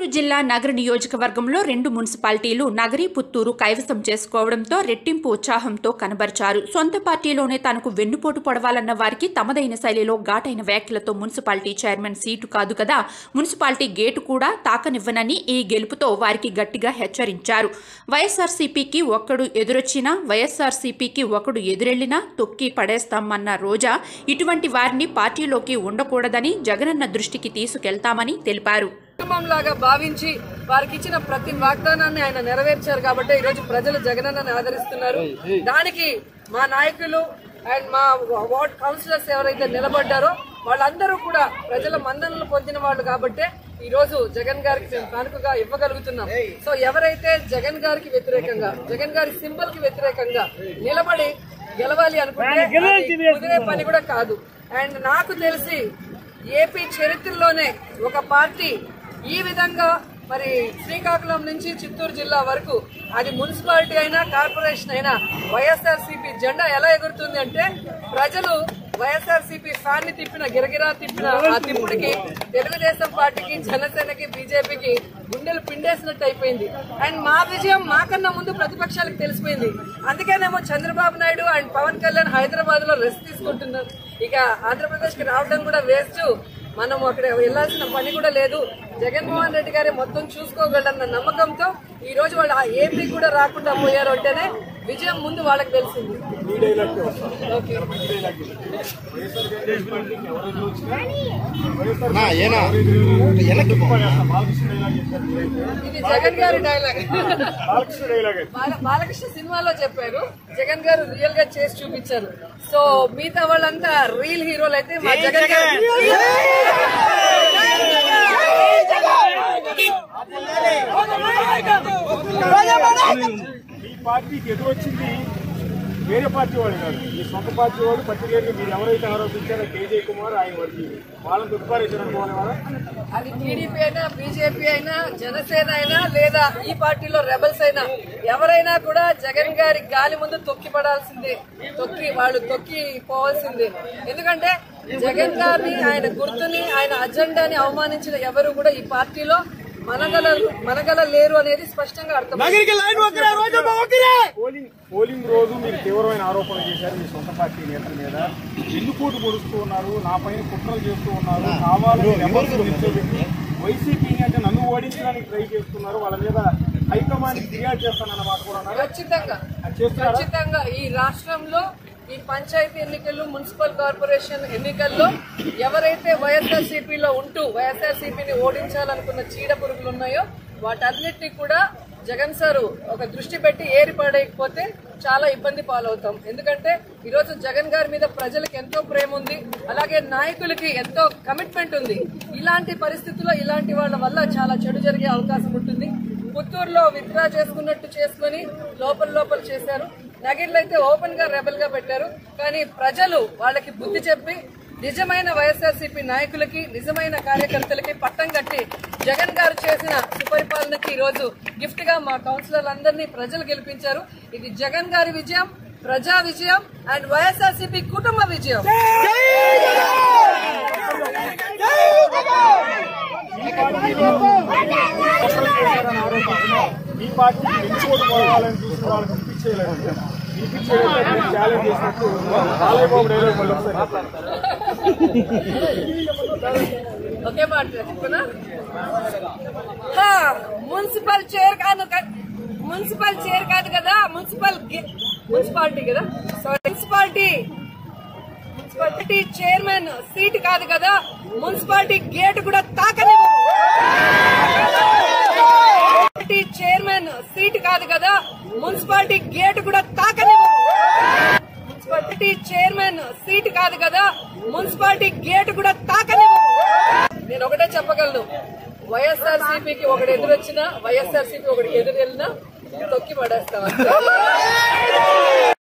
జిల్లా నగర నియోజకవర్గంలో రెండు మున్సిపాలిటీలు నగరి పుత్తూరు కైవసం చేసుకోవడంతో రెట్టింపు ఉత్సాహంతో కనబరిచారు సొంత పార్టీలోనే తనకు వెన్నుపోటు పొడవాలన్న వారికి తమదైన శైలిలో ఘాటైన వ్యాఖ్యలతో మున్సిపాలిటీ చైర్మన్ సీటు కాదు కదా మున్సిపాలిటీ గేటు కూడా తాకనివ్వనని ఈ గెలుపుతో వారికి గట్టిగా హెచ్చరించారు వైఎస్ఆర్సీపీకి ఒక్కడు ఎదురొచ్చినా వైఎస్ఆర్సీపీకి ఒకడు ఎదురెళ్లినా తొక్కి పడేస్తామన్న రోజా ఇటువంటి వారిని పార్టీలోకి ఉండకూడదని జగనన్న దృష్టికి తీసుకెళ్తామని తెలిపారు కుటుంబంలాగా భావించి వారికి ఇచ్చిన ప్రతి వాగ్దానాన్ని ఆయన నెరవేర్చారు కాబట్టి ఈ రోజు ప్రజలు జగనన్నని ఆదరిస్తున్నారు దానికి మా నాయకులు అండ్ మా వార్డ్ కౌన్సిలర్స్ ఎవరైతే నిలబడ్డారో వాళ్ళందరూ కూడా ప్రజల మన్ననలు పొందిన వాళ్ళు కాబట్టే ఈ రోజు జగన్ గారికి మేము కానుకగా ఇవ్వగలుగుతున్నాం సో ఎవరైతే జగన్ గారికి వ్యతిరేకంగా జగన్ గారి సింబల్ కి వ్యతిరేకంగా నిలబడి గెలవాలి అనుకుంటే అది కుదిరే పని కూడా కాదు అండ్ నాకు తెలిసి ఏపీ చరిత్రలోనే ఒక పార్టీ ఈ విధంగా మరి శ్రీకాకుళం నుంచి చిత్తూరు జిల్లా వరకు అది మున్సిపాలిటీ అయినా కార్పొరేషన్ అయినా వైఎస్ఆర్సీపీ జెండా ఎలా ఎగురుతుంది అంటే ప్రజలు వైఎస్ఆర్సీపీ ఫ్యాన్ ని తిప్పిన గిరగిరా తిప్పిన ఆ తిప్పుడికి తెలుగుదేశం పార్టీకి జనసేనకి బీజేపీకి గుండెలు పిండేసినట్టు అయిపోయింది అండ్ మా విజయం మాకన్నా ముందు ప్రతిపక్షాలకు తెలిసిపోయింది అందుకేనేమో చంద్రబాబు నాయుడు అండ్ పవన్ కళ్యాణ్ హైదరాబాద్ లో రెస్ట్ తీసుకుంటున్నారు ఇక ఆంధ్రప్రదేశ్ కి రావడం కూడా వేస్ట్ మనం అక్కడ వెళ్లాల్సిన పని కూడా లేదు జగన్మోహన్ రెడ్డి గారే మొత్తం చూసుకోగలరన్న నమ్మకంతో ఈ రోజు వాళ్ళు ఆ ఏపీ కూడా రాకుండా పోయారు అంటేనే విజయం ముందు వాళ్ళకి తెలిసింది ఓకే నా ఏనా వెనక్కి పో. ఇది జగన్ గారి డైలాగ్ బాల- బాలకృష్ణ సినిమాలో చెప్పారు జగన్ గారు రియల్ గా చేసి చూపించారు సో మిగతా వాళ్ళంతా రియల్ హీరోలు అయితే మా జగన్ గారు మీ పార్టీకి ఎదురొచ్చింది వేరే పార్టీ వాడు కాదు మీ సొంత పార్టీ వాడు పర్టికులర్గా మీరు ఎవరైతే ఆరోపించారో కేజే కుమార్ ఆయన వాడికి వాళ్ళని దుఃఖారేశారు అనుకోవాలి వాళ్ళ అది టీడీపీ అయినా బీజేపీ అయినా జనసేన అయినా లేదా ఈ పార్టీలో రెబల్స్ అయినా ఎవరైనా కూడా జగన్ గారి గాలి ముందు తొక్కి పడాల్సిందే తొక్కి వాళ్ళు తొక్కి పోవాల్సిందే ఎందుకంటే జగన్ గారిని ఆయన గుర్తుని ఆయన అజెండాని అవమానించిన ఎవరు కూడా ఈ పార్టీలో మనగల మనగల లేరు అనేది స్పష్టంగా అర్థం పోలింగ్ పోలింగ్ రోజు మీరు తీవ్రమైన ఆరోపణలు చేశారు మీ సొంత పార్టీ నేతల మీద ఎందుకోటు పొడుస్తూ ఉన్నారు నా పైన కుట్రలు చేస్తూ ఉన్నారు కావాలని ఎవరు నిల్చోబెట్టి వైసీపీని అంటే నన్ను ఓడించడానికి ట్రై చేస్తున్నారు వాళ్ళ మీద హైకమాండ్ ఫిర్యాదు చేస్తానన్న మాట కూడా ఉన్నారు ఖచ్చితంగా అది చేస్తున్నారా ఖచ్చితంగా ఈ రాష్ట్రంలో ఈ పంచాయతీ ఎన్నికలు మున్సిపల్ కార్పొరేషన్ ఎన్నికల్లో ఎవరైతే వైఎస్ఆర్సీపీలో ఉంటూ వైఎస్ఆర్సీపీని ఓడించాలనుకున్న చీడ పురుగులు ఉన్నాయో వాటన్నిటిని కూడా జగన్ సారు ఒక దృష్టి పెట్టి ఏరి పడేయకపోతే చాలా ఇబ్బంది పాలవుతాం ఎందుకంటే ఈరోజు జగన్ గారి మీద ప్రజలకు ఎంతో ప్రేమ ఉంది అలాగే నాయకులకి ఎంతో కమిట్మెంట్ ఉంది ఇలాంటి పరిస్థితుల్లో ఇలాంటి వాళ్ళ వల్ల చాలా చెడు జరిగే అవకాశం ఉంటుంది పుత్తూరులో విత్డ్రా చేసుకున్నట్టు చేసుకుని లోపల లోపల చేశారు నగిర్లు అయితే ఓపెన్ గా రెబల్ గా పెట్టారు కానీ ప్రజలు వాళ్ళకి బుద్ధి చెప్పి నిజమైన వైఎస్ఆర్సీపీ నాయకులకి నిజమైన కార్యకర్తలకి పట్టం కట్టి జగన్ గారు చేసిన సుపరిపాలనకి ఈ రోజు గిఫ్ట్ గా మా కౌన్సిలర్లందరినీ ప్రజలు గెలిపించారు ఇది జగన్ గారి విజయం ప్రజా విజయం అండ్ వైఎస్ఆర్సీపీ కుటుంబ విజయం మీ పార్టీకి ఎందుకోటు పోవాలని చూసిన వాళ్ళకి వినిపించేయలేదు వినిపించేయలేదు ఛాలెంజ్ చేసినట్టు బాలయ్యబాబు డైలాగ్ మళ్ళీ ఒకసారి చెప్పండి. ఒకే మాట చెప్పుకున్నా హా, మున్సిపల్ చైర్ కాదు క- మున్సిపల్ చైర్ కాదు కదా మున్సిపల్ గి- మున్సిపాలిటీ కదా sorry municipality municipality chairman seat కాదు కదా మున్సిపాలిటీ గేట్ కూడా తాకనివ్వరు మున్సిపాలిటీ చైర్మన్ సీట్ కాదు కదా మున్సిపాలిటీ గేట్ కూడా తాకనివ్వరు మున్సిపాలిటీ చైర్మన్ సీట్ కాదు కదా మున్సిపాలిటీ గేట్ కూడా తాకనివ్వరు నేను ఒకటే చెప్పగలను వైఎస్ఆర్ సిపికి ఒకటి ఎదురొచ్చినా వైఎస్ఆర్ సిపి ఒకటి ఎదురు వెళ్ళినా తొక్కి పడేస్తాం